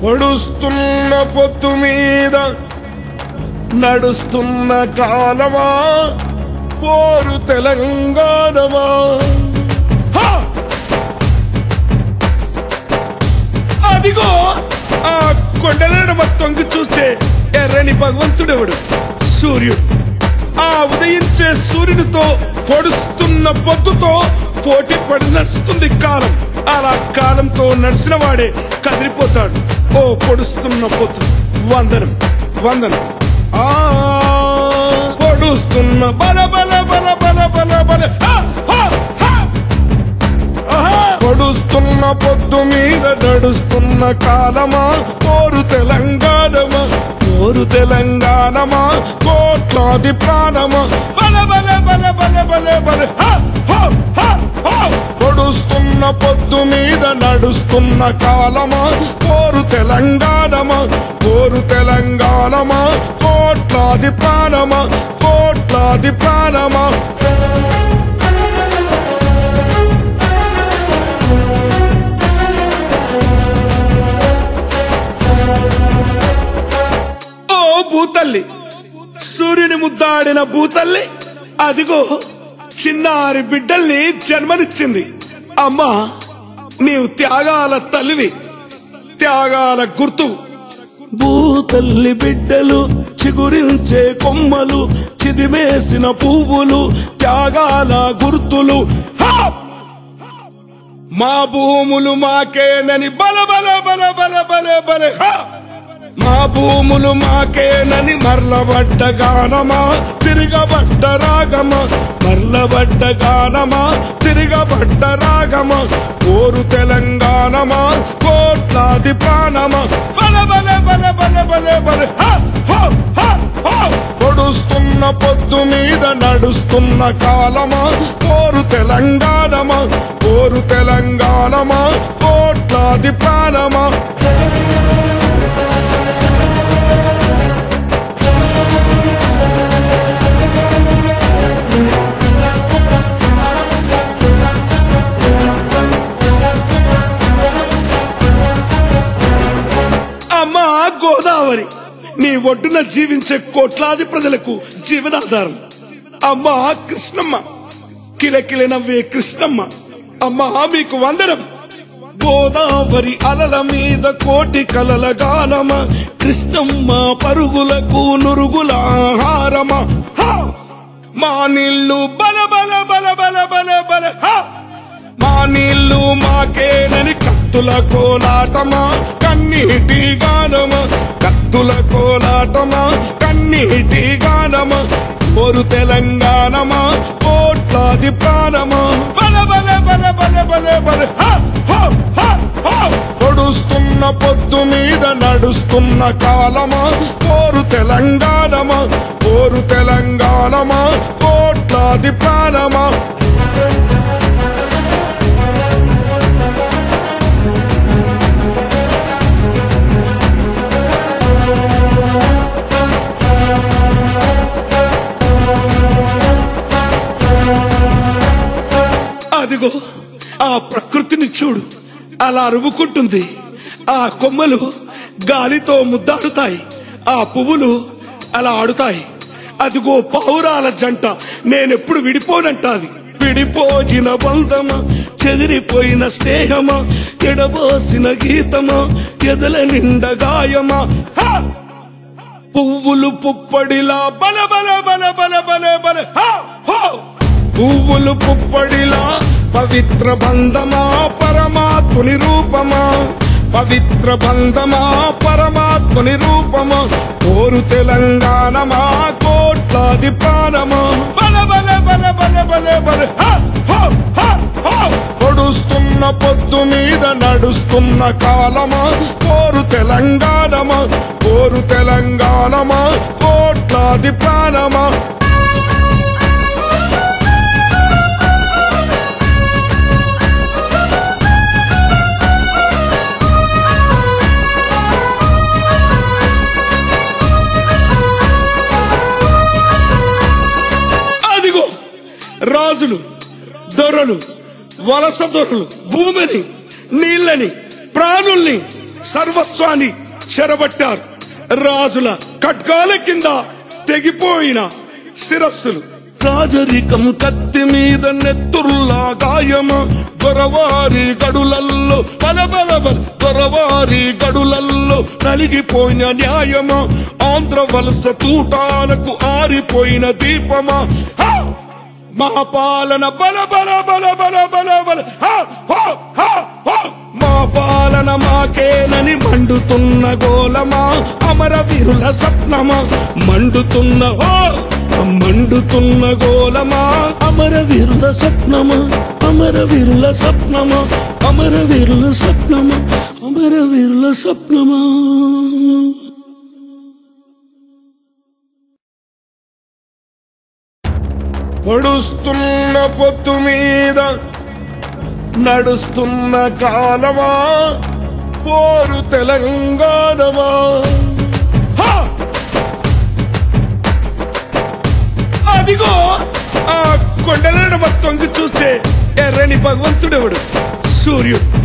పొడుస్తున్న పొత్తు మీద నడుస్తున్న కాలమా పోరు తెలంగాణమా హా! అదిగో ఆ కొండలను మొత్తంకి చూసే ఎర్రని భగవంతుడెవడు సూర్యుడు ఆ ఉదయించే సూర్యునితో పొడుస్తున్న పొద్దుతో పోటీ పడి నడుస్తుంది కాలం అలా కాలంతో నడిచిన వాడే కదిలిపోతాడు ఓ పొడుస్తున్న పొద్దు వందనం వందనం ఆ పొడుస్తున్న బల బల బల బల బల బల హా! హా! హా! ఆహా! పొడుస్తున్న పొద్దు మీద నడుస్తున్న కాలమా కోరు తెలంగాణమా కోరు తెలంగాణమా కోట్లాది ప్రాణమా బల బల బల బల బల బల హ! హ! హ! హ! పొడుస్తున్న పొద్దు మీద నడుస్తున్న కాలమా కోరు తెలంగాణమా కోరు తెలంగాణమా కోట్లాది ప్రాణమా కోట్లాది ప్రాణమా ఓ భూతల్లి సూర్యుని ముద్దాడిన భూతల్లి అదిగో చిన్నారి బిడ్డల్ని జన్మనిచ్చింది అమ్మా నీవు త్యాగాల తల్లివి త్యాగాల గుర్తు భూతల్లి బిడ్డలు చిగురించే కొమ్మలు చిదిమేసిన పువ్వులు త్యాగాల గుర్తులు హా! మా భూములు మాకేనని బల బల బల బల బల బల హా! మా భూములు మాకేనని మరలబడ్డ గానమా తిరగబడ్డ రాగమా మరలబడ్డ గానమా తిరగబడ్డ రాగమా కోరు తెలంగాణమా కోట్లాది ప్రాణమా బల బల బల బల బల బల హ! హ! హ! హ! పొడుస్తున్న పొద్దు మీద నడుస్తున్న కాలమా కోరు తెలంగాణమా కోరు తెలంగాణమా కోట్లాది ప్రాణమా అమ్మా గోదావరి నీ ఒడ్డున జీవించే కోట్లాది ప్రజలకు జీవనాధారం అమ్మా కృష్ణమ్మ కిలకిల నవ్వే కృష్ణమ్మ అమ్మా మీకు వందనం గోదావరి అలల మీద కోటి కలల గానమ కృష్ణమ్మ పరుగులకు నురుగుల ఆహారమా హా! మా నీళ్ళు బల బల బల బల బల బల హా! మా నీళ్ళు మాకేనని కత్తుల కోలాటమా కన్నీటి గానమా కత్తుల కోలాటమా కన్నీటి గానమా కోరు తెలంగాణమా కోట్లాది ప్రాణమా బల బల బల బల బల బల హ! హ! హ! హ! పొడుస్తున్న పొద్దు మీద నడుస్తున్న కాలమా కోరు తెలంగాణమా కోరు తెలంగాణమా కోట్లాది ప్రాణమా అదిగో ఆ ప్రకృతిని చూడు అలా అరువుకుంటుంది ఆ కొమ్మలు గాలితో ముద్దాడుతాయి ఆ పువ్వులు అలా ఆడుతాయి అదిగో పావురాల జంట నేనెప్పుడు విడిపోనంటాది విడిపోయిన బంధమా చెదిరిపోయిన స్నేహమా ఎడబోసిన గీతమా ఎదల నిండ గాయమా హా! పువ్వులు పుప్పడిలా బల బల బల బల బల బల హా! హో! పువ్వులు పుప్పడిలా పవిత్ర బంధమా పరమాత్ముని రూపమా పవిత్ర బంధమా పరమాత్ముని రూపమా కోరు తెలంగాణమా కోట్లాది ప్రాణమా బల బల బల బల బల బల హ! హ! హ! హ! పొడుస్తున్న పొద్దు మీద నడుస్తున్న కాలమా కోరు తెలంగాణమా కోరు తెలంగాణమా కోట్లాది ప్రాణమా అదిగో రాజులు దొరలు వలస దొరలు భూమిని నీళ్ళని ప్రాణుల్ని సర్వస్వాన్ని చెరబట్టారు రాజుల ఖడ్గాల కింద తెగిపోయిన శిరస్సులు రాజరికం కత్తి మీద నెత్తుర్లా గాయమ దొరవారి గడులల్లో బలబల బల దొరవారి గడులల్లో నలిగిపోయిన న్యాయమా ఆంధ్ర వలస తూటాలకు ఆరిపోయిన దీపమా హా! మా పాలన బల బల బల బల బల బల హా! హో! హా! హో! మా పాలన మాకేనని మండుతున్న గోలమా అమర వీరుల స్వప్నమా మండుతున్న హో మండుతున్న గోలమా అమర వీరుల స్వప్నమా అమర వీరుల స్వప్నమా అమర వీరుల స్వప్నమా అమర వీరుల స్వప్నమా పొడుస్తున్న పొత్తు మీద నడుస్తున్న కాలమా పోరు తెలంగాణమా హా! అదిగో ఆ కొండల తొంగి చూసే ఎర్రని భగవంతుడెవడు సూర్యుడు